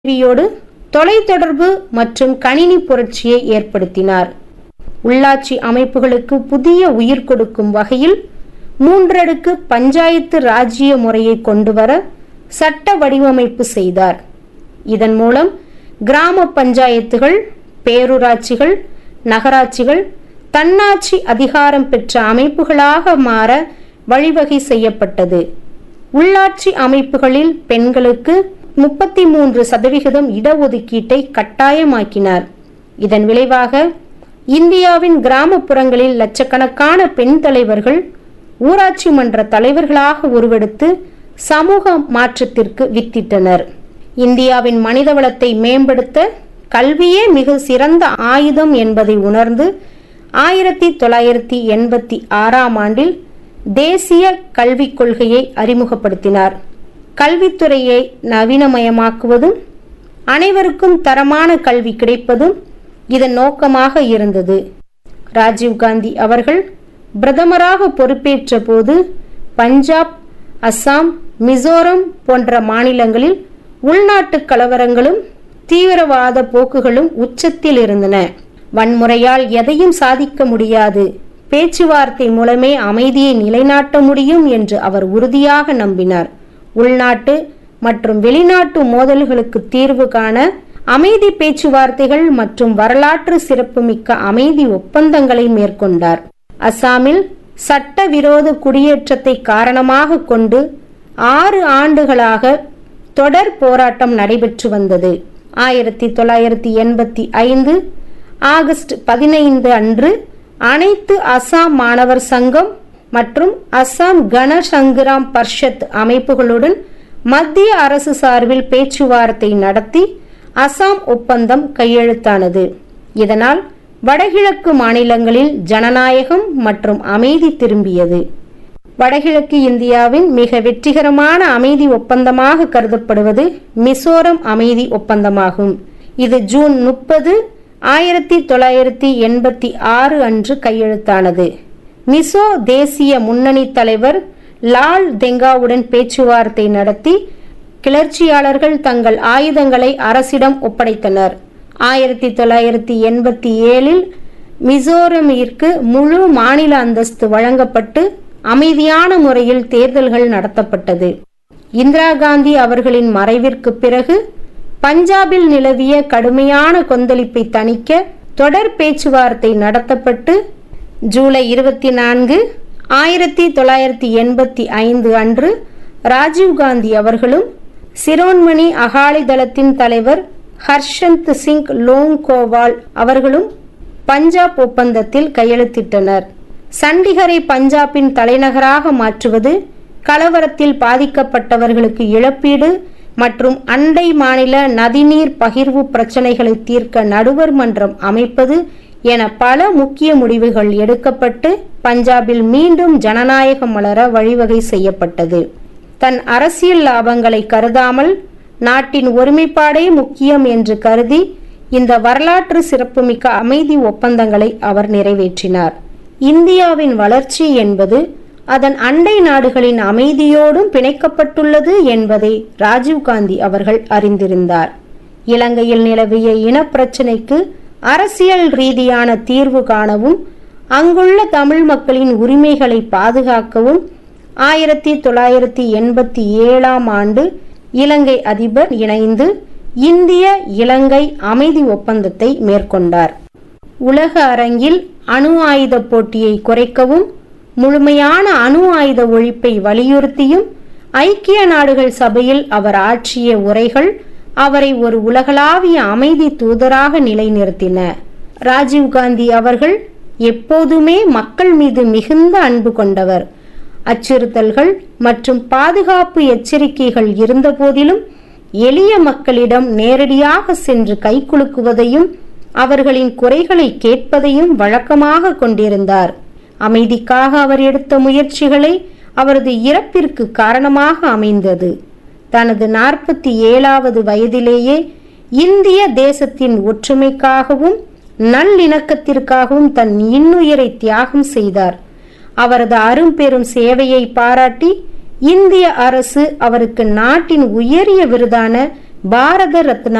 கல்வியோடு தொலைத்தொடர்பு மற்றும் கணினி புரட்சியை ஏற்படுத்தினார் உள்ளாட்சி அமைப்புகளுக்கு புதிய உயிர் கொடுக்கும் வகையில் மூன்றடுக்கு பஞ்சாயத்து ராஜ்ய முறையை கொண்டுவர சட்ட வடிவமைப்பு செய்தார் இதன் மூலம் கிராம பஞ்சாயத்துகள் பேரூராட்சிகள் நகராட்சிகள் தன்னாட்சி அதிகாரம் பெற்ற அமைப்புகளாக மாற வழிவகை செய்யப்பட்டது உள்ளாட்சி அமைப்புகளில் பெண்களுக்கு முப்பத்தி மூன்று சதவிகிதம் இடஒதுக்கீட்டை கட்டாயமாக்கினார் இதன் விளைவாக இந்தியாவின் கிராமப்புறங்களில் லட்சக்கணக்கான பெண் தலைவர்கள் ஊராட்சி மன்ற தலைவர்களாக உருவெடுத்து சமூக மாற்றத்திற்கு வித்திட்டனர் இந்தியாவின் மனிதவளத்தை மேம்படுத்த கல்வியே மிக சிறந்த ஆயுதம் என்பதை உணர்ந்து ஆயிரத்தி தொள்ளாயிரத்தி எண்பத்தி ஆறாம் ஆண்டில் தேசிய கல்விக் கொள்கையை அறிமுகப்படுத்தினார் கல்வித்துறையை நவீனமயமாக்குவதும் அனைவருக்கும் தரமான கல்வி கிடைப்பதும் இதன் நோக்கமாக இருந்தது ராஜீவ்காந்தி அவர்கள் பிரதமராக பொறுப்பேற்ற போது பஞ்சாப் அஸ்ஸாம் மிசோரம் போன்ற மாநிலங்களில் உள்நாட்டு கலவரங்களும் தீவிரவாத போக்குகளும் உச்சத்தில் இருந்தன வன்முறையால் எதையும் சாதிக்க முடியாது பேச்சுவார்த்தை மூலமே அமைதியை நிலைநாட்ட முடியும் என்று அவர் உறுதியாக நம்பினார் உள்நாட்டு மற்றும் வெளிநாட்டு மோதல்களுக்கு தீர்வு காண அமைதி பேச்சுவார்த்தைகள் மற்றும் வரலாற்று சிறப்புமிக்க அமைதி ஒப்பந்தங்களை மேற்கொண்டார் அசாமில் சட்டவிரோத குடியேற்றத்தை காரணமாக கொண்டு ஆறு ஆண்டுகளாக தொடர் போராட்டம் நடைபெற்று வந்தது ஆயிரத்தி தொள்ளாயிரத்தி எண்பத்தி ஐந்து ஆகஸ்ட் பதினைந்து அன்று அனைத்து அசாம் மாணவர் சங்கம் மற்றும் அசாம் கன சங்கிராம் பர்ஷத் அமைப்புகளுடன் மத்திய அரசு சார்பில் பேச்சுவார்த்தை நடத்தி அசாம் ஒப்பந்தம் கையெழுத்தானது இதனால் வடகிழக்கு மாநிலங்களில் ஜனநாயகம் மற்றும் அமைதி திரும்பியது வடகிழக்கு இந்தியாவின் மிக வெற்றிகரமான அமைதி ஒப்பந்தமாக கருதப்படுவது மிசோரம் அமைதி ஒப்பந்தமாகும் இது ஜூன் முப்பது ஆயிரத்தி தொள்ளாயிரத்தி எண்பத்தி ஆறு அன்று கையெழுத்தானது மிசோ தேசிய முன்னணி தலைவர் லால் தெங்காவுடன் பேச்சுவார்த்தை நடத்தி கிளர்ச்சியாளர்கள் தங்கள் ஆயுதங்களை அரசிடம் ஒப்படைத்தனர் ஆயிரத்தி தொள்ளாயிரத்தி எண்பத்தி ஏழில் மிசோரமிற்கு முழு மாநில அந்தஸ்து வழங்கப்பட்டு அமைதியான முறையில் தேர்தல்கள் நடத்தப்பட்டது இந்திரா காந்தி அவர்களின் மறைவிற்கு பிறகு பஞ்சாபில் நிலவிய கடுமையான கொந்தளிப்பை தணிக்க தொடர் பேச்சுவார்த்தை நடத்தப்பட்டு ஜூலை இருபத்தி நான்கு ஆயிரத்தி தொள்ளாயிரத்தி எண்பத்தி ஐந்து அன்று ராஜீவ்காந்தி அவர்களும் சிரோன்மணி அகாலிதளத்தின் தலைவர் ஹர்ஷந்த் சிங் லோங்கோவால் அவர்களும் பஞ்சாப் ஒப்பந்தத்தில் கையெழுத்திட்டனர் சண்டிகரை பஞ்சாபின் தலைநகராக மாற்றுவது கலவரத்தில் பாதிக்கப்பட்டவர்களுக்கு இழப்பீடு மற்றும் அண்டை மாநில நதிநீர் பகிர்வு பிரச்சனைகளை தீர்க்க நடுவர் மன்றம் அமைப்பது என பல முக்கிய முடிவுகள் எடுக்கப்பட்டு பஞ்சாபில் மீண்டும் ஜனநாயகம் மலர வழிவகை செய்யப்பட்டது தன் அரசியல் லாபங்களை கருதாமல் நாட்டின் ஒருமைப்பாடே முக்கியம் என்று கருதி இந்த வரலாற்று சிறப்புமிக்க அமைதி ஒப்பந்தங்களை அவர் நிறைவேற்றினார் இந்தியாவின் வளர்ச்சி என்பது அதன் அண்டை நாடுகளின் அமைதியோடும் பிணைக்கப்பட்டுள்ளது என்பதை ராஜீவ்காந்தி அவர்கள் அறிந்திருந்தார் இலங்கையில் நிலவிய இனப்பிரச்சினைக்கு அரசியல் ரீதியான தீர்வு காணவும் அங்குள்ள தமிழ் மக்களின் உரிமைகளை பாதுகாக்கவும் ஆயிரத்தி தொள்ளாயிரத்தி எண்பத்தி ஏழாம் ஆண்டு இலங்கை அதிபர் இணைந்து இந்திய இலங்கை அமைதி ஒப்பந்தத்தை மேற்கொண்டார் உலக அரங்கில் அணு ஆயுத போட்டியை குறைக்கவும் முழுமையான அணு ஆயுத ஒழிப்பை வலியுறுத்தியும் ஐக்கிய நாடுகள் சபையில் அவர் ஆற்றிய உரைகள் அவரை ஒரு உலகளாவிய அமைதி தூதராக நிலைநிறுத்தின ராஜீவ்காந்தி அவர்கள் எப்போதுமே மக்கள் மீது மிகுந்த அன்பு கொண்டவர் அச்சுறுத்தல்கள் மற்றும் பாதுகாப்பு எச்சரிக்கைகள் இருந்தபோதிலும் எளிய மக்களிடம் நேரடியாக சென்று கைகுலுக்குவதையும் அவர்களின் குறைகளை கேட்பதையும் வழக்கமாக கொண்டிருந்தார் அமைதிக்காக அவர் எடுத்த முயற்சிகளை அவரது இறப்பிற்கு காரணமாக அமைந்தது தனது நாற்பத்தி ஏழாவது வயதிலேயே இந்திய தேசத்தின் ஒற்றுமைக்காகவும் நல்லிணக்கத்திற்காகவும் தன் இன்னுயிரை தியாகம் செய்தார் அவரது அரும்பெரும் சேவையை பாராட்டி இந்திய அரசு அவருக்கு நாட்டின் உயரிய விருதான பாரத ரத்னா